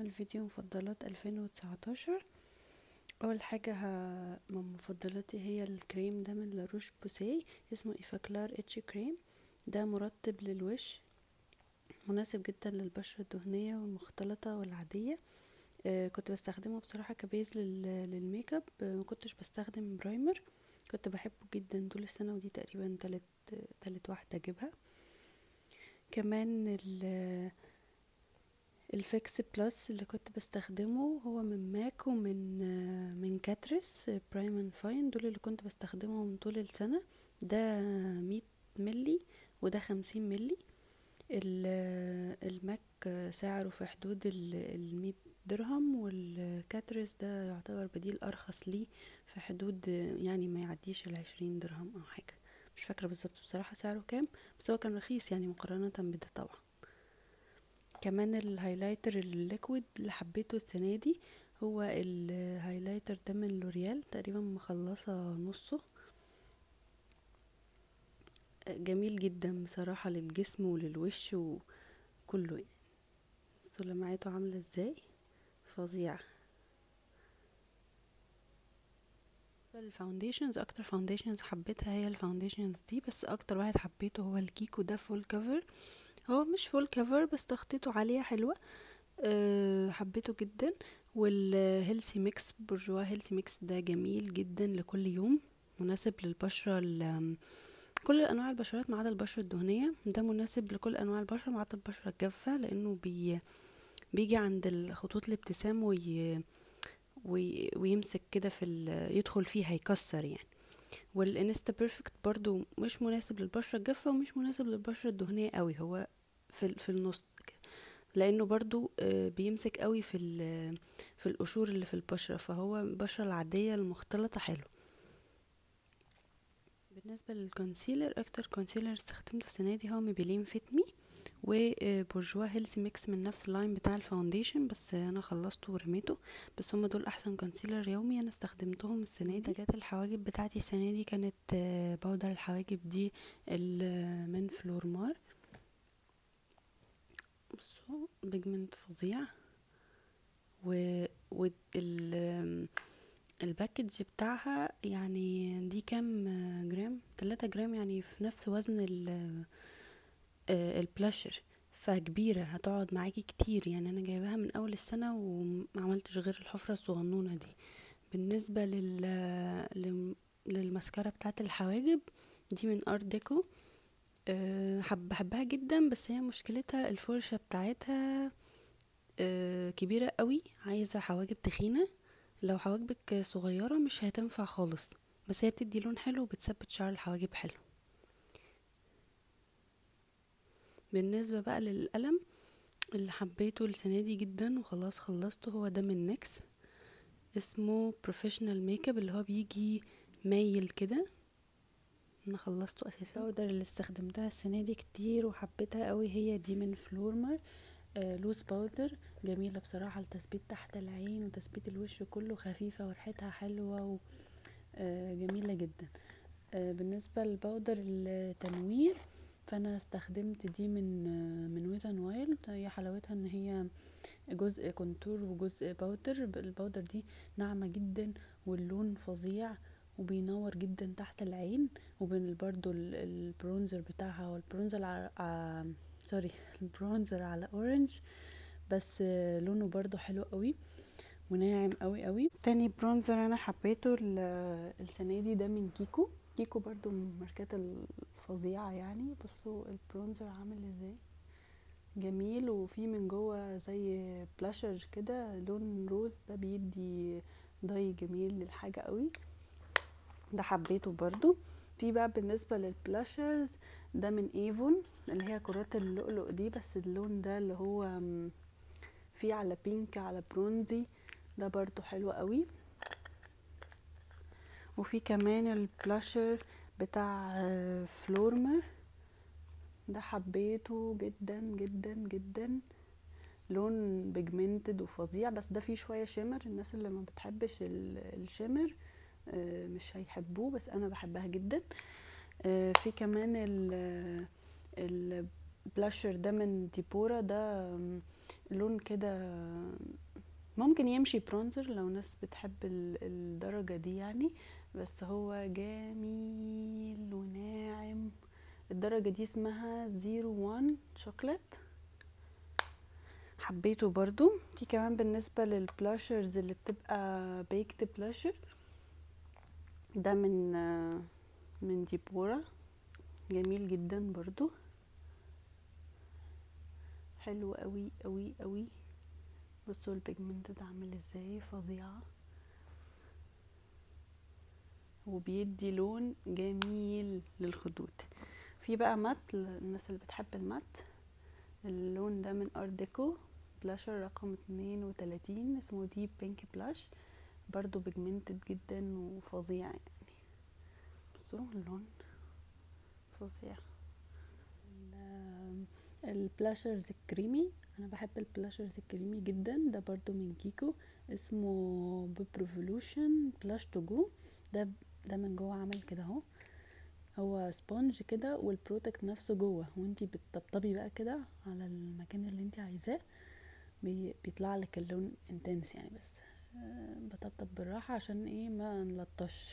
هنعمل فيديو مفضلات 2019 اول حاجة ه- من مفضلاتي هي الكريم ده من لاروش بوسيه اسمه ايفاكلار اتش كريم ده مرطب للوش مناسب جدا للبشرة الدهنية والمختلطة والعادية آه كنت بستخدمه بصراحة كبيز لل- للميك اب آه ما كنتش بستخدم برايمر كنت بحبه جدا طول السنة ودي تقريبا تالت تالت واحدة اجيبها كمان ال الفيكس بلس اللي كنت بستخدمه هو من ماك ومن آه، من كاتريس برايم اند فاين دول اللي كنت بستخدمهم طول السنة ده مية ملي وده خمسين ملي ال- آه، الماك آه، سعره في حدود ال- المية درهم والكاتريس ده يعتبر بديل ارخص ليه في حدود آه، يعني ما يعديش العشرين درهم او حاجة مش فاكرة بالظبط بصراحة سعره كام بس هو كان رخيص يعني مقارنة بده طبعا كمان الهايلايتر الليكويد اللي حبيته السنة دي هو الهايلايتر ده من لوريال تقريبا مخلصة نصه جميل جدا بصراحة للجسم وللوش وكله يعني بصوا لمعته عاملة ازاي فظيعة الفاونديشنز اكتر فاونديشنز حبيتها هي الفاونديشنز دي بس اكتر واحد حبيته هو الكيكو ده فول كفر هو مش فول كفر بس تخطيطه عالية حلوة أه حبيته جدا والهيلثي ميكس برجوا هيلثي ميكس ده جميل جدا لكل يوم مناسب للبشرة ال- كل انواع البشرات ما عدا البشرة الدهنية ده مناسب لكل انواع البشرة ما عدا البشرة الجافة لانه بي بيجي عند خطوط الابتسام وي وي ويمسك كده في ال- يدخل فيها يكسر يعني والانستا بيرفكت برضو مش مناسب للبشرة الجافة ومش مناسب للبشرة الدهنية قوي هو في ال- في النص كده لانه برضو آه، بيمسك قوي في ال- في القشور اللي في البشرة فهو البشرة العادية المختلطة حلو بالنسبة للكونسيلر اكتر كونسيلر استخدمته السنة دي هو ميبيلين فيتمي وبورجوا هيلثي ميكس من نفس اللاين بتاع الفاونديشن بس انا خلصته ورميته بس هما دول احسن كونسيلر يومي انا استخدمتهم السنه دي منتجات الحواجب بتاعتي السنه دي كانت آه، باودر الحواجب دي ال- من فلورمار بصوا بيجمنت فظيع و وال الباكج بتاعها يعني دي كام جرام تلاتة جرام يعني في نفس وزن ال- آه، البلاشر فكبيرة هتقعد معاكي كتير يعني انا جايباها من اول السنة وما عملتش غير الحفرة الصغنونة دي بالنسبة لل لل- للمسكرة بتاعة الحواجب دي من ارت ديكو أه حب بحبها جدا بس هي مشكلتها الفرشة بتاعتها أه كبيرة قوي عايزة حواجب تخينة لو حواجبك صغيرة مش هتنفع خالص بس هي بتدي لون حلو وبتثبت شعر الحواجب حلو بالنسبة بقى للقلم اللي حبيته السنة دي جدا وخلاص خلصته هو ده من نيكس اسمه بروفيشنال ميك اب اللي هو بيجي مايل كده انا خلصته اساسا الباودر اللي استخدمتها السنه دي كتير وحبيتها قوي هي دي من فلورمر آه لوز باودر جميله بصراحه لتثبيت تحت العين وتثبيت الوش كله خفيفه وريحتها حلوه و آه جميله جدا آه بالنسبه للباودر التنوير فانا استخدمت دي من آه من ويت ان وايلد هي حلاوتها ان هي جزء كونتور وجزء باودر الباودر دي ناعمه جدا واللون فظيع وبينور جدا تحت العين وبين برضو ال- البرونزر بتاعها والبرونزر على ع- سوري البرونزر على اورنج بس آه، لونه برضو حلو قوي وناعم قوي قوي تاني برونزر انا حبيته ال- السنه دي ده من كيكو كيكو برضو من الماركات الفظيعه يعني بصوا البرونزر عامل ازاي جميل وفي من جوه زي بلاشر كده لون روز ده بيدي ضي جميل للحاجه قوي ده حبيته برضو في بقى بالنسبة للبلاشرز ده من ايفون اللي هي كرات اللؤلؤ دي بس اللون ده اللي هو م، فيه على بينك على برونزي ده برضو حلو قوي وفي كمان البلاشر بتاع آه، فلورمر ده حبيته جدا جدا جدا لون بيجمنتد وفظيع بس ده فيه شوية شimmer الناس اللي ما بتحبش ال- الشimmer آه، مش هيحبوه بس انا بحبها جدا آه، في كمان ال ال بلاشر ده من ديبورا ده لون كده ممكن يمشي برونزر لو ناس بتحب الدرجة دي يعني بس هو جميل وناعم الدرجة دي اسمها زيرو وان شوكليت حبيته برضو دي كمان بالنسبة للبلاشرز اللي بتبقى بيكت بلاشر ده من من ديبورا جميل جدا برضو حلو قوي قوي قوي بصوا البيجمنت ده عامل ازاي فظيعه وبيدي لون جميل للخدود في بقى مات الناس اللي بتحب المات اللون ده من ارت ديكو بلاشر رقم اتنين وتلاتين اسمه ديب بينك بلاش برضو بيجمنتد جدا وفظيع يعني بصوا اللون فظيع البلاشرز الكريمي انا بحب البلاشرز الكريمي جدا ده برضو من كيكو اسمه ببريفولوشن بلاش تو جو ده ده من جوه عامل كده اهو هو سبونج كده والبروتكت نفسه جوه وانتي بتطبطبي بقى كده على المكان اللي انتي عايزاه بيطلع لك اللون انتنس يعني بس بطبطب بالراحه عشان ايه ما نلطش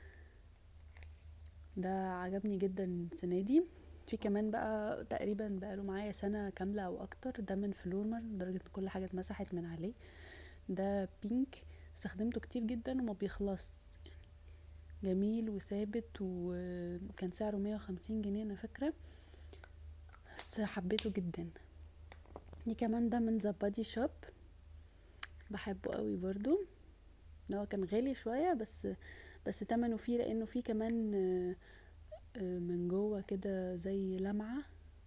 ده عجبني جدا السنه دي في كمان بقى تقريبا بقاله معايا سنه كامله او اكتر ده من فلورمر لدرجه ان كل حاجه اتمسحت من عليه ده بينك استخدمته كتير جدا وما بيخلص يعني جميل وثابت وكان سعره مية وخمسين جنيه انا فاكره بس حبيته جدا دي كمان ده من ذا بادي شوب بحبه قوي برضو هو كان غالي شويه بس بس تمنه فيه لانه فيه كمان من جوه كده زي لمعة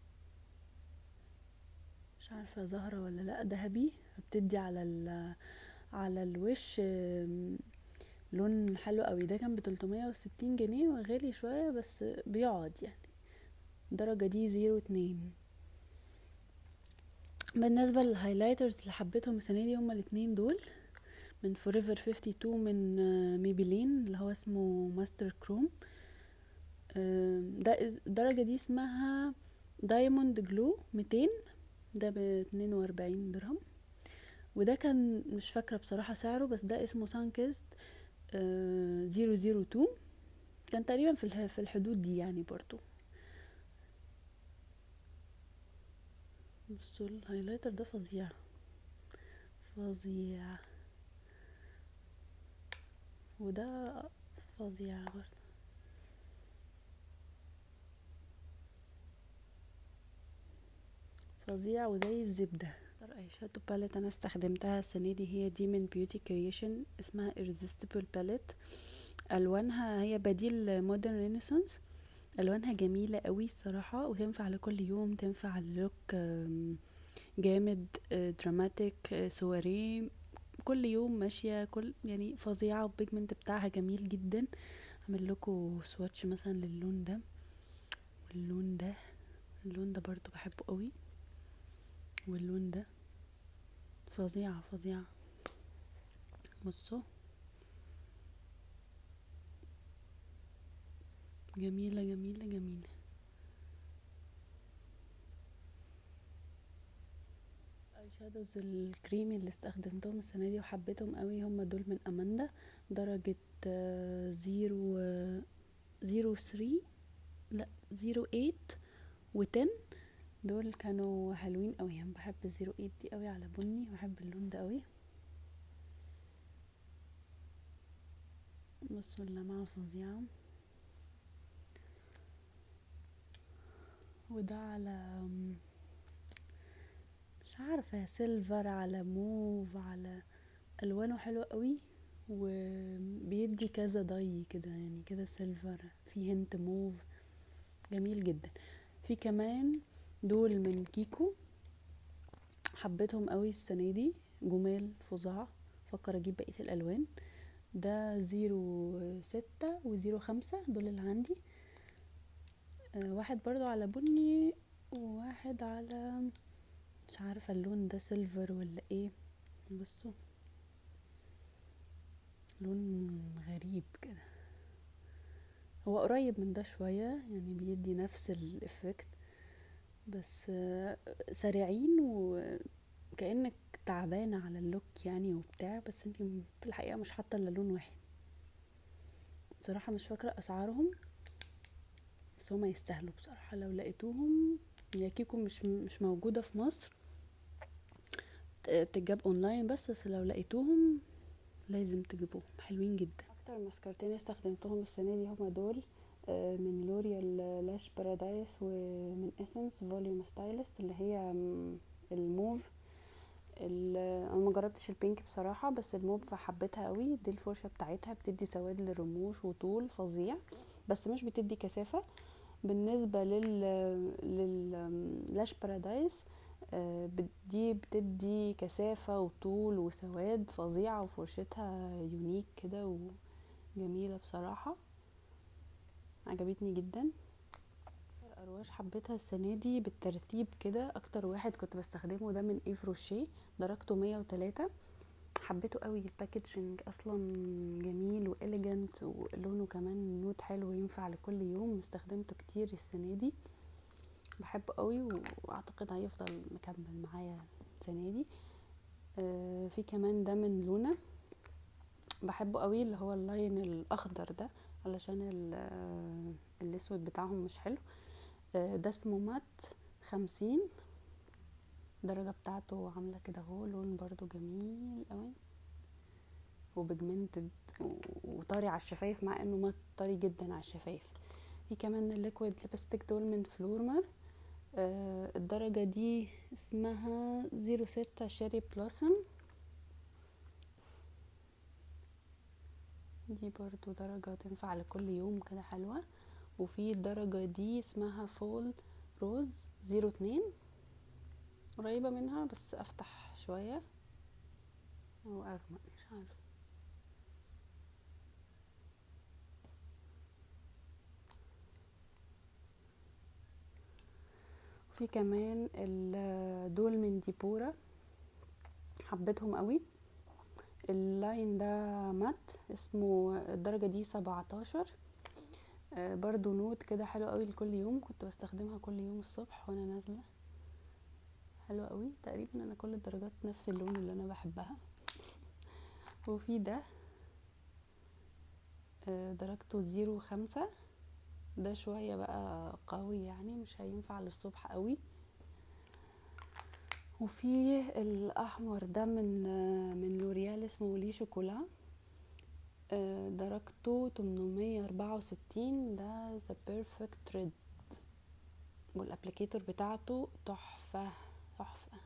مش عارفة ظاهرة ولا لا ذهبي بتدي على ال على الوش لون حلو قوي ده كان بتلتمية وستين جنيه وغالي شوية بس بيقعد يعني الدرجة دي زيرو اتنين بالنسبة للهايلايترز اللي حبيتهم السنة دي هما الاتنين دول من فوريفر فيفتي تو من ميبلين اللي هو اسمه ماستر كروم ده الدرجة دي اسمها دايموند جلو ميتين ده باتنين واربعين درهم وده كان مش فاكرة بصراحة سعره بس ده اسمه سانكيست زيرو زيرو تو كان تقريبا في في الحدود دي يعني برضو بصوا الهايلايتر ده فظيع فظيع وده فظيع برضه فظيع وزي الزبدة اكتر اي شادو باليت انا استخدمتها السنة دي هي دي من بيوتي كرييشن اسمها irresistible باليت الوانها هي بديل مودرن رينيسانس الوانها جميلة قوي الصراحة وتنفع لكل يوم تنفع للوك جامد دراماتيك سواريه كل يوم ماشية كل يعني فظيعة والبيجمنت بتاعها جميل جدا اعمل لكم سواتش مثلا للون ده واللون ده اللون ده برضو بحبه قوي واللون ده فظيعة فظيعة بصوا جميلة جميلة جميلة الاي شادوز الكريمي اللي استخدمتهم السنة دي وحبيتهم قوي هما دول من اماندا درجة زيرو زيرو ثري لا زيرو ايت وتن دول كانوا حلوين قوي يعني بحب الزيرو ايت دي قوي على بني بحب اللون ده قوي بصوا اللمعة فظيعة وده على مش عارفة سيلفر على موف على الوانه حلوة قوي وبيدي كذا ضي كده يعني كده سيلفر في هنت موف جميل جدا في كمان دول من كيكو حبيتهم قوي السنة دي جمال فظاع فكر اجيب بقية الالوان ده زيرو ستة وزيرو خمسة دول اللي عندي آه واحد برضو على بني وواحد على مش عارفة اللون ده سيلفر ولا ايه بصوا لون غريب كده هو قريب من ده شوية يعني بيدي نفس الافكت بس آه، سريعين وكأنك تعبانة على اللوك يعني وبتاع بس انتي في الحقيقة مش حاطة الا لون واحد بصراحة مش فاكرة اسعارهم بس هما يستاهلوا بصراحة لو لقيتوهم هي كيكو مش مش موجودة في مصر بتتجاب اونلاين بس بس لو لقيتوهم لازم تجيبوهم حلوين جدا اكتر ماسكارتين استخدمتهم السنة دي هما دول آه، من لوريال لاش بارادايس ومن اسنس فوليوم ستايلست اللي هي م- الموف ال- انا ما جربتش البينك بصراحه بس الموف حبيتها قوي دي الفرشه بتاعتها بتدي سواد للرموش وطول فظيع بس مش بتدي كثافه بالنسبه لل لل لاش بارادايس آه، بت- دي بتدي كثافه وطول وسواد فظيعه وفرشتها يونيك كده وجميله بصراحه عجبتني جدا أكتر ارواش حبيتها السنه دي بالترتيب كده اكتر واحد كنت بستخدمه ده من ايف روشيه درجته 103 حبيته قوي الباكجينج اصلا جميل واليجنت ولونه كمان نوت حلو ينفع لكل يوم استخدمته كتير السنه دي بحبه قوي واعتقد هيفضل مكمل معايا السنه دي آه في كمان ده من لونا بحبه قوي اللي هو اللاين الاخضر ده علشان ال- آه، الاسود بتاعهم مش حلو آه، ده اسمه مات خمسين الدرجة بتاعته عاملة كده اهو لون برضو جميل قوي وبيجمنتد وطري على الشفايف مع انه مات طري جدا على الشفايف في كمان الليكويد ليبستيك دول من فلورمر آه الدرجة دي اسمها زيرو ستة شيري بلوسم دي برضو درجة تنفع لكل يوم كده حلوة وفي الدرجة دي اسمها فول روز زيرو اتنين قريبة منها بس افتح شوية او اغمق مش عارفة في كمان ال- دول من ديبورا حبيتهم قوي اللاين ده مات اسمه الدرجة دي سبعتاشر آه، برضو نوت كده حلو قوي لكل يوم كنت بستخدمها كل يوم الصبح وانا نازلة حلوة قوي تقريبا انا كل الدرجات نفس اللون اللي انا بحبها وفي ده آه، درجته زيرو خمسة ده شوية بقى قوي يعني مش هينفع للصبح قوي وفي الاحمر ده من آه، من لوريال اسمه لي شوكولا آه، درجته 864 ده ذا بيرفكت ريد والابليكيتور بتاعته تحفة تحفة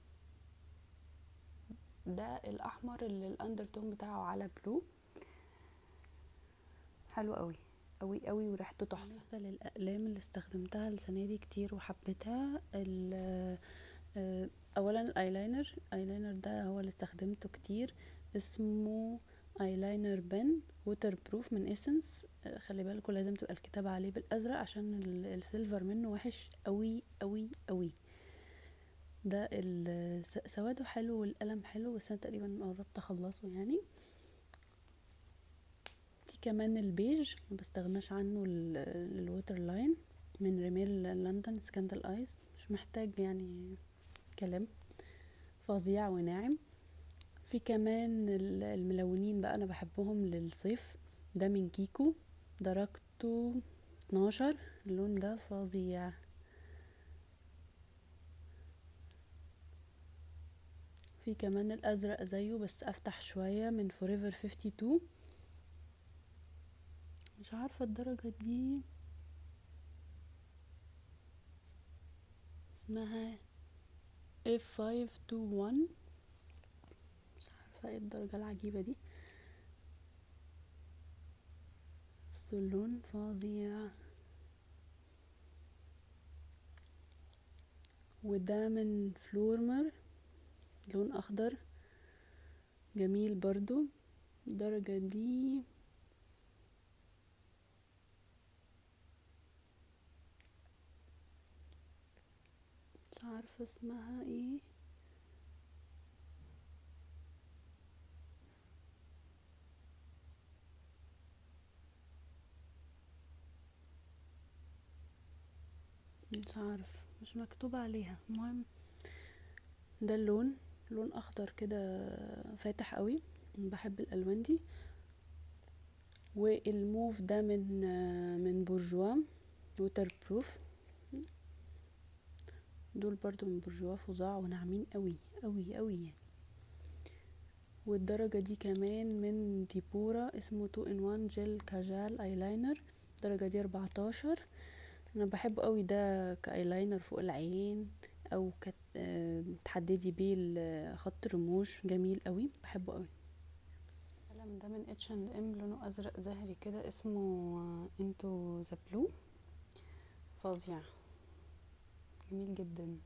ده الاحمر اللي الاندرتون بتاعه على بلو حلو قوي قوي قوي وريحته تحفه بالنسبه للاقلام اللي استخدمتها السنه دي كتير وحبيتها ال- آه، اولا الايلاينر الايلاينر ده هو اللي استخدمته كتير اسمه ايلاينر بن ووتر بروف من اسنس خلي بالكوا لازم تبقى الكتابة عليه بالازرق عشان ال- السيلفر منه وحش قوي قوي قوي ده ال- س- سواده حلو والقلم حلو بس انا تقريبا قربت اخلصه يعني في كمان البيج ما بستغناش عنه ال- الووتر لاين من ريميل لندن سكاندل ايز مش محتاج يعني كلام فظيع وناعم في كمان ال- الملونين بقى انا بحبهم للصيف ده من كيكو درجته 12 اللون ده فظيع في كمان الازرق زيه بس افتح شوية من فوريفر 52 مش عارفة الدرجة دي اسمها F521 مش عارفة ايه الدرجة العجيبة دي بس اللون فظيع وده من فلورمر لون اخضر جميل برضو الدرجة دي مش عارفة اسمها ايه مش عارف مش مكتوب عليها المهم ده اللون لون اخضر كده فاتح قوي بحب الالوان دي والموف ده من من بورجوا ووتر بروف دول برضو من بورجوا فظاع وناعمين قوي قوي قوي يعني والدرجة دي كمان من ديبورا اسمه 2 in 1 جل كاجال ايلاينر الدرجة دي 14 انا بحبه قوي ده كايلاينر فوق العين او كت... آه، تحددي بيه خط الرموش جميل قوي بحبه قوي القلم ده من اتش اند ام لونه ازرق زهري كده اسمه انتو ذا بلو فظيع جميل جدا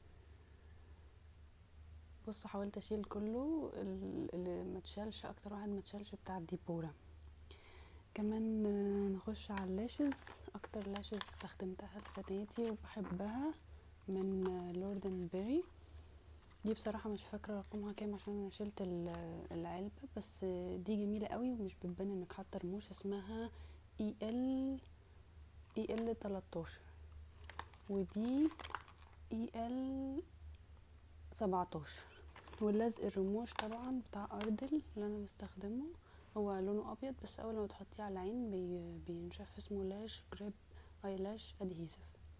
بصوا حاولت اشيل كله اللي متشالش اكتر واحد متشالش بتاع الديبورا كمان آه، نخش على اللاشز اكتر لاشز استخدمتها السنه دي وبحبها من لوردن بيري دي بصراحة مش فاكرة رقمها كام عشان انا شلت العلبة بس دي جميلة قوي ومش بتبان انك حاطة رموش اسمها اي ال اي ال 13 ودي اي ال 17 واللزق الرموش طبعا بتاع اردل اللي انا بستخدمه هو لونه ابيض بس اول ما تحطيه على العين بي بينشف اسمه لاش جريب ايلاش ادهيسيف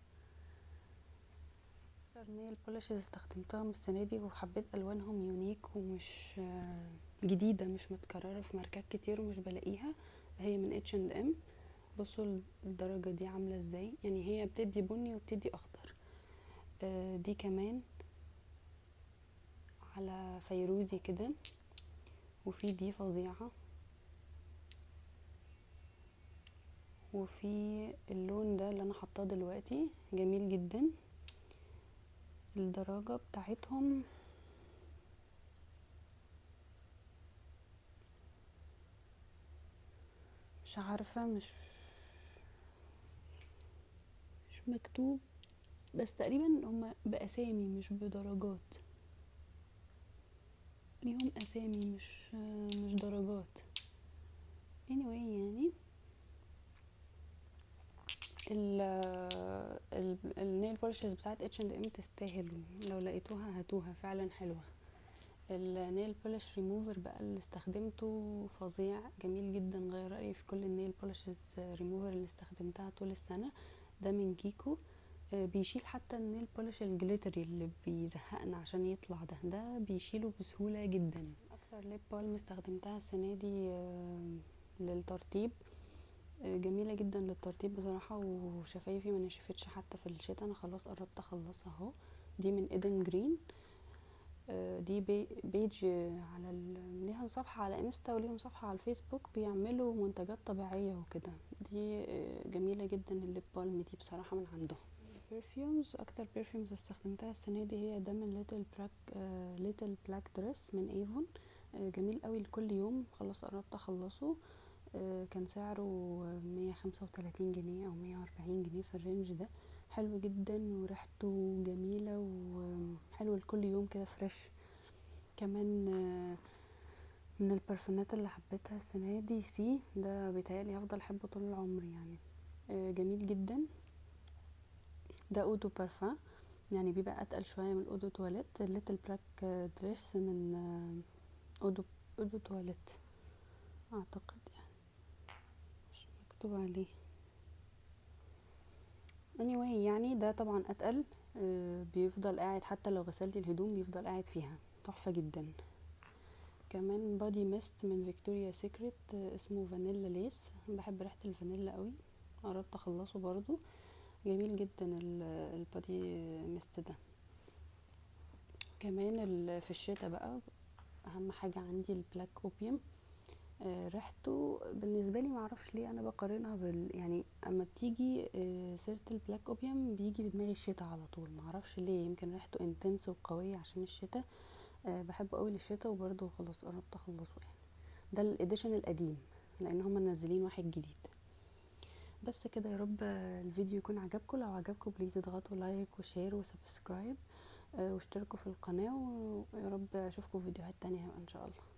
اكتر نيل بولشز استخدمتها من السنه دي وحبيت الوانهم يونيك ومش جديده مش متكرره في ماركات كتير ومش بلاقيها هي من اتش اند ام بصوا الدرجه دي عامله ازاي يعني هي بتدي بني وبتدي اخضر آه، دي كمان على فيروزي كده وفي دي فظيعه وفي اللون ده اللي انا حطاه دلوقتي جميل جدا الدرجة بتاعتهم مش عارفة مش مش مكتوب بس تقريبا هما بأسامي مش بدرجات ليهم أسامي مش مش درجات anyway يعني النيل بولشز بتاعت اتش اند ام تستاهل لو لقيتوها هاتوها فعلا حلوه النيل بولش ريموفر بقى اللي استخدمته فظيع جميل جدا غير رايي في كل النيل بولشز ريموفر اللي استخدمتها طول السنه ده من كيكو آه، بيشيل حتى النيل بولش الجليتري اللي بيزهقنا عشان يطلع ده ده بيشيله بسهوله جدا اكتر ليب بالم استخدمتها السنه دي آه، للترطيب جميله جدا للترطيب بصراحه وشفايفي ما نشفتش حتى في الشتا انا خلاص قربت اخلصها اهو دي من ايدن جرين آه، دي بيج على ليها صفحه على انستا وليهم صفحه على الفيسبوك بيعملوا منتجات طبيعيه وكده دي آه، جميله جدا الليب بالم دي بصراحه من عندهم برفيومز اكتر برفيومز استخدمتها السنه دي هي ده من ليتل بلاك ليتل بلاك دريس من ايفون آه، جميل قوي لكل يوم خلاص قربت اخلصه آه، كان سعره مية خمسة وتلاتين جنيه او مية واربعين جنيه في الرينج ده حلو جدا وريحته جميلة وحلو لكل يوم كده فريش كمان آه، من البرفانات اللي حبيتها السنة دي سي ده بيتهيألي هفضل احبه طول العمر يعني آه، جميل جدا ده اودو بارفان يعني بيبقى اتقل شويه من اودو تواليت ليتل بلاك دريس من اودو اودو تواليت اعتقد مكتوب عليه anyway يعني ده طبعا اتقل آه، بيفضل قاعد حتى لو غسلتي الهدوم بيفضل قاعد فيها تحفه جدا كمان بادي ميست من فيكتوريا سيكريت اسمه فانيلا ليس بحب ريحه الفانيلا قوي قربت اخلصه برضو جميل جدا البادي ميست ده كمان في الشتا بقى اهم حاجه عندي البلاك اوبيوم آه، ريحته بالنسبه لي معرفش ليه انا بقارنها بال يعني اما بتيجي آه، سيره البلاك اوبيوم بيجي في دماغي الشتاء على طول معرفش ليه يمكن ريحته انتنس وقويه عشان الشتاء أه بحبه قوي للشتاء وبرده خلاص قربت اخلصه يعني ده الاديشن القديم لان هما منزلين واحد جديد بس كده يا رب الفيديو يكون عجبكم لو عجبكم بليز اضغطوا لايك وشير وسبسكرايب أه واشتركوا في القناه ويا رب اشوفكم في فيديوهات تانية ان شاء الله